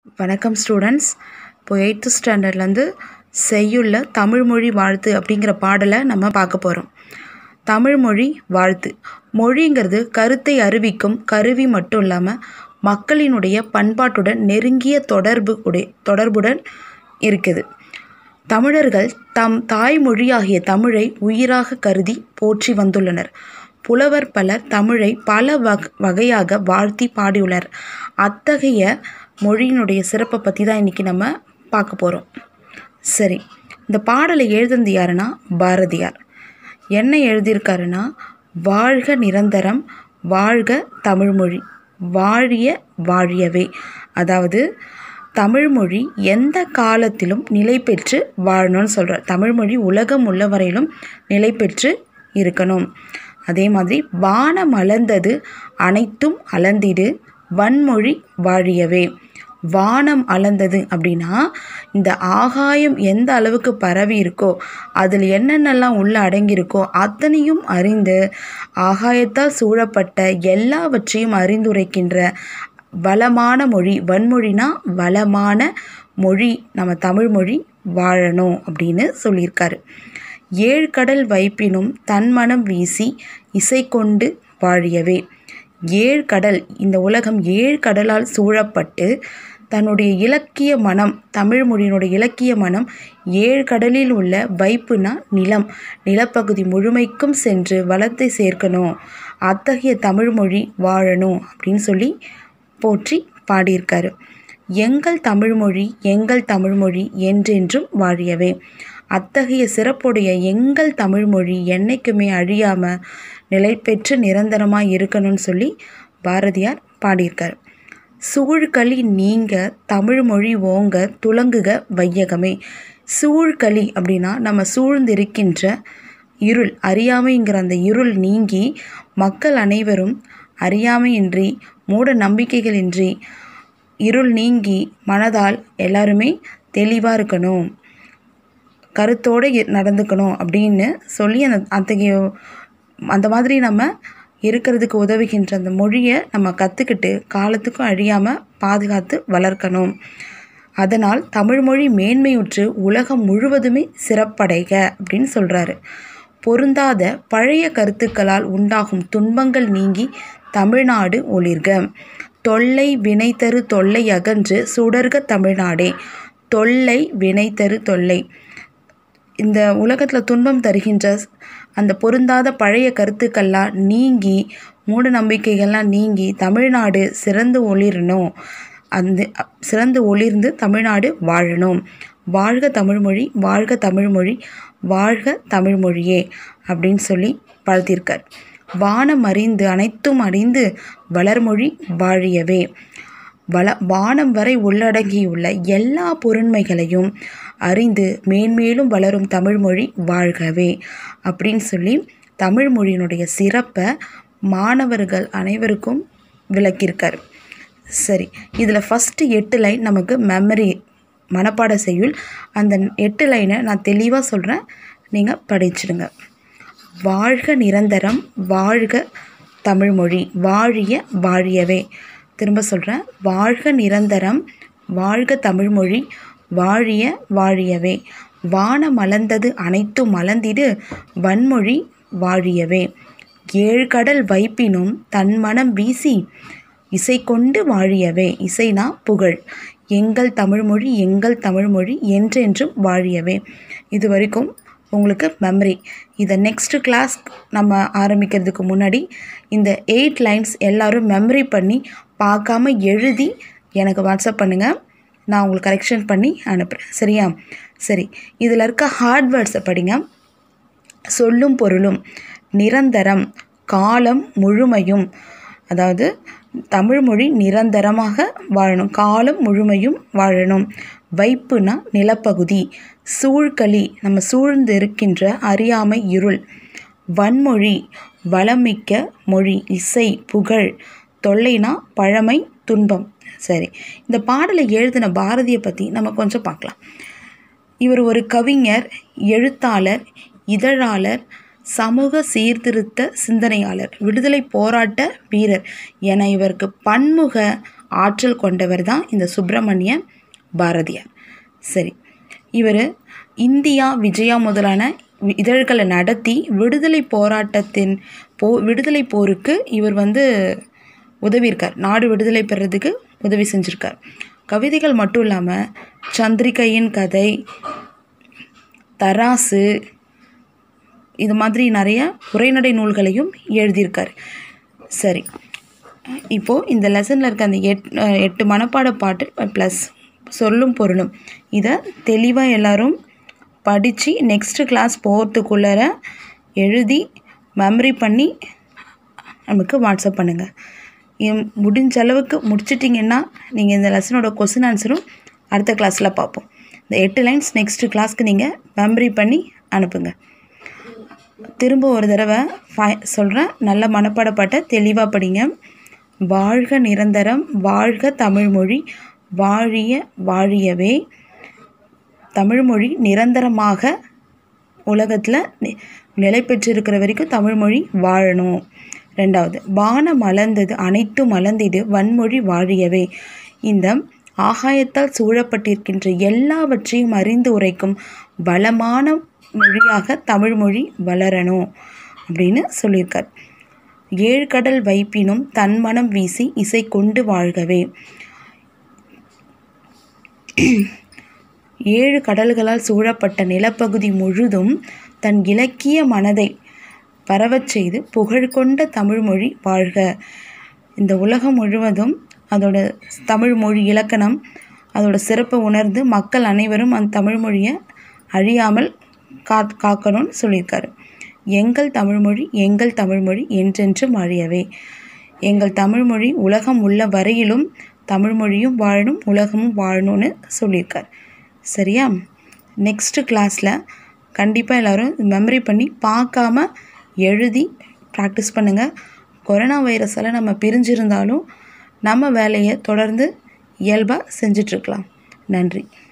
வணக்கம் ஸ்டூடெண்ட்ஸ் இப்போ எயித்து ஸ்டாண்டர்ட்லேருந்து செய்யுள்ள தமிழ்மொழி வாழ்த்து அப்படிங்கிற பாடலை நம்ம பார்க்க போகிறோம் தமிழ்மொழி வாழ்த்து மொழிங்கிறது கருத்தை அறிவிக்கும் கருவி மட்டும் இல்லாமல் மக்களினுடைய பண்பாட்டுடன் நெருங்கிய தொடர்பு உடைய தொடர்புடன் இருக்குது தமிழர்கள் தம் தாய்மொழியாகிய தமிழை உயிராக கருதி போற்றி வந்துள்ளனர் புலவர் பலர் தமிழை பல வக வகையாக வாழ்த்தி பாடியுள்ளனர் அத்தகைய மொழியினுடைய சிறப்பை பற்றி தான் இன்றைக்கி நம்ம பார்க்க போகிறோம் சரி இந்த பாடலை எழுதுனது யாருன்னா பாரதியார் என்ன எழுதியிருக்காருன்னா வாழ்க நிரந்தரம் வாழ்க தமிழ்மொழி வாழிய வாழியவே அதாவது தமிழ்மொழி எந்த காலத்திலும் நிலை பெற்று வாழணும்னு சொல்கிறார் தமிழ்மொழி உலகம் உள்ள வரையிலும் நிலை பெற்று இருக்கணும் அதே மாதிரி வானம் அளந்தது அனைத்தும் அளந்திடு வன்மொழி வாழியவே வானம் அளந்தது அப்படின்னா இந்த ஆகாயம் எந்த அளவுக்கு பரவி இருக்கோ அதில் என்னென்னலாம் உள்ள அடங்கியிருக்கோ அத்தனையும் அறிந்து ஆகாயத்தால் சூழப்பட்ட எல்லாவற்றையும் அறிந்துரைக்கின்ற வளமான மொழி வன்மொழினா வளமான மொழி நம்ம தமிழ் மொழி வாழணும் அப்படின்னு சொல்லியிருக்காரு ஏழு கடல் வைப்பினும் தன்மனம் வீசி இசை கொண்டு வாழியவே ஏழு கடல் இந்த உலகம் ஏழு கடலால் சூழப்பட்டு தன்னுடைய இலக்கிய மனம் தமிழ் மொழியினுடைய இலக்கிய மனம் ஏழு கடலில் உள்ள வைப்புனா நிலம் நிலப்பகுதி முழுமைக்கும் சென்று வளத்தை சேர்க்கணும் அத்தகைய தமிழ்மொழி வாழணும் அப்படின்னு சொல்லி போற்றி பாடியிருக்காரு எங்கள் தமிழ்மொழி எங்கள் தமிழ்மொழி என்றென்றும் வாழியவே அத்தகைய சிறப்புடைய எங்கள் தமிழ்மொழி என்னைக்குமே அழியாமல் நிலை பெற்று நிரந்தரமாக இருக்கணும்னு சொல்லி பாரதியார் பாடியிருக்கார் சூழ்களி நீங்க தமிழ்மொழி ஓங்க துலங்குக வையகமே சூழ்களி அப்படின்னா நம்ம சூழ்ந்திருக்கின்ற இருள் அறியாமைங்கிற அந்த இருள் நீங்கி மக்கள் அனைவரும் அறியாமையின்றி மூட நம்பிக்கைகளின்றி இருள் நீங்கி மனதால் எல்லாருமே தெளிவாக இருக்கணும் கருத்தோடு நடந்துக்கணும் அப்படின்னு சொல்லி அந்த அத்தகைய அந்த மாதிரி நம்ம இருக்கிறதுக்கு உதவுகின்ற அந்த மொழியை நம்ம கற்றுக்கிட்டு காலத்துக்கும் அழியாமல் பாதுகாத்து வளர்க்கணும் அதனால் தமிழ்மொழி மேன்மையுற்று உலகம் முழுவதுமே சிறப்படைக அப்படின்னு சொல்கிறாரு பொருந்தாத பழைய கருத்துக்களால் உண்டாகும் துன்பங்கள் நீங்கி தமிழ்நாடு ஒளிர்க தொல்லை வினை தரு தொல்லை அகன்று சுடர்க தமிழ்நாடே தொல்லை வினை தரு தொல்லை இந்த உலகத்தில் துன்பம் தருகின்ற அந்த பொருந்தாத பழைய கருத்துக்கள்லாம் நீங்கி மூட நம்பிக்கைகள்லாம் நீங்கி தமிழ்நாடு சிறந்து ஒளிரணும் அந்த சிறந்து ஒளிர்ந்து தமிழ்நாடு வாழணும் வாழ்க தமிழ்மொழி வாழ்க தமிழ்மொழி வாழ்க தமிழ்மொழியே அப்படின்னு சொல்லி வாழ்த்தியிருக்கார் வானம் அறிந்து அனைத்தும் அறிந்து வளர்மொழி வாழியவே வள வானம் வரை உள்ளடங்கியுள்ள எல்லா பொருண்மைகளையும் அறிந்து மேன்மேலும் வளரும் தமிழ்மொழி வாழ்கவே அப்படின்னு சொல்லி தமிழ்மொழியினுடைய சிறப்பை மாணவர்கள் அனைவருக்கும் விளக்கியிருக்கார் சரி இதில் ஃபஸ்ட்டு எட்டு லைன் நமக்கு மெமரி மனப்பாட செய்யுள் அந்த எட்டு லைனை நான் தெளிவாக சொல்கிறேன் நீங்கள் படிச்சிடுங்க வாழ்க நிரந்தரம் வாழ்க தமிழ்மொழி வாழிய வாழியவே திரும்ப சொல்கிறேன் வாழ்க நிரந்தரம் வாழ்க தமிழ்மொழி வாழிய வாழியவே வான மலர்ந்தது அனைத்தும் மலர்ந்திடு வன்மொழி வாழியவே ஏழு கடல் வைப்பினும் தன் மனம் வீசி இசை கொண்டு வாழியவே இசைனா புகழ் எங்கள் தமிழ்மொழி எங்கள் தமிழ்மொழி என்றென்றும் வாழியவே இது வரைக்கும் உங்களுக்கு மெமரி இதை நெக்ஸ்ட்டு கிளாஸ் நம்ம ஆரம்பிக்கிறதுக்கு முன்னாடி இந்த எயிட் லைன்ஸ் எல்லோரும் மெமரி பண்ணி பார்க்காம எழுதி எனக்கு வாட்ஸ்அப் பண்ணுங்கள் நான் உங்களுக்கு கரெக்ஷன் பண்ணி அனுப்புகிறேன் சரியா சரி இதில் இருக்க ஹார்ட்வேர்ட்ஸை படிங்க சொல்லும் பொருளும் நிரந்தரம் காலம் முழுமையும் அதாவது தமிழ்மொழி நிரந்தரமாக வாழணும் காலம் முழுமையும் வாழணும் வைப்புனா நிலப்பகுதி சூழ்களி நம்ம சூழ்ந்து இருக்கின்ற அறியாமை இருள் வன்மொழி வளமிக்க மொழி இசை புகழ் தொல்லைனா பழமை துன்பம் சரி இந்த பாடலை எழுதின பாரதியை பற்றி நம்ம கொஞ்சம் பார்க்கலாம் இவர் ஒரு கவிஞர் எழுத்தாளர் இதழாளர் சமூக சீர்திருத்த சிந்தனையாளர் விடுதலை போராட்ட வீரர் என இவருக்கு பன்முக ஆற்றல் கொண்டவர் தான் இந்த சுப்பிரமணிய பாரதியார் சரி இவர் இந்தியா விஜயா முதலான வி- இதழ்களை நடத்தி விடுதலை போராட்டத்தின் போ விடுதலை போருக்கு இவர் வந்து உதவியிருக்கார் நாடு விடுதலை பெறதுக்கு உதவி செஞ்சுருக்கார் கவிதைகள் மட்டும் இல்லாமல் சந்திரிகையின் கதை தராசு இது மாதிரி நிறைய உரைநடை நூல்களையும் எழுதியிருக்கார் சரி இப்போது இந்த லெசனில் இருக்க அந்த எட் அஹ் எட்டு மனப்பாட பாட்டு ப்ளஸ் சொல்லும் பொருளும் இதை தெளிவாக எல்லாரும் படித்து நெக்ஸ்ட்டு கிளாஸ் போகிறதுக்குள்ளார எழுதி மெமரி பண்ணி நமக்கு வாட்ஸ்அப் பண்ணுங்கள் எம் முடிஞ்ச அளவுக்கு முடிச்சிட்டிங்கன்னா நீங்கள் இந்த லெசனோட கொஸ்டின் ஆன்சரும் அடுத்த கிளாஸில் பார்ப்போம் இந்த எட்டு லைன்ஸ் நெக்ஸ்ட்டு கிளாஸ்க்கு நீங்கள் மெமரி பண்ணி அனுப்புங்க திரும்ப ஒரு தடவை ஃபை சொல்கிறேன் நல்ல மனப்பாட பாட்டை தெளிவாக படிங்க வாழ்க நிரந்தரம் வாழ்க தமிழ்மொழி வாழிய வாழியவே தமிழ்மொழி நிரந்தரமாக உலகத்தில் நி- நிலை பெற்றிருக்கிற வரைக்கும் தமிழ்மொழி வாழணும் ரெண்டாவது வானம் மலர்ந்தது அனைத்தும் மலர்ந்திடு வன்மொழி வாழியவே இந்த ஆகாயத்தால் சூழப்பட்டிருக்கின்ற எல்லாவற்றையும் அறிந்து உரைக்கும் வளமான மொழியாக தமிழ்மொழி வளரணும் அப்படின்னு சொல்லியிருக்கார் ஏழு கடல் வைப்பினும் தன்மனம் வீசி இசை கொண்டு வாழ்கவே ஏழு கடல்களால் சூழப்பட்ட நிலப்பகுதி முழுதும் தன் இலக்கிய மனதை பரவச் செய்து புகழ் கொண்ட தமிழ்மொழி வாழ்க இந்த உலகம் முழுவதும் அதோட தமிழ் மொழி இலக்கணம் அதோட சிறப்பை உணர்ந்து மக்கள் அனைவரும் அந்த தமிழ் மொழியை அழியாமல் கா காக்கணும்னு சொல்லியிருக்காரு எங்கள் தமிழ்மொழி எங்கள் தமிழ்மொழி என்றென்றும் அழியவே எங்கள் தமிழ்மொழி உலகம் உள்ள வரையிலும் தமிழ்மொழியும் வாழணும் உலகமும் வாழணும்னு சொல்லியிருக்கார் சரியா நெக்ஸ்ட்டு கிளாஸில் கண்டிப்பாக எல்லோரும் மெமரி பண்ணி பார்க்காம எழுதி ப்ராக்டிஸ் பண்ணுங்கள் கொரோனா வைரஸால் நம்ம பிரிஞ்சிருந்தாலும் நம்ம வேலையை தொடர்ந்து இயல்பாக செஞ்சிட்ருக்கலாம் நன்றி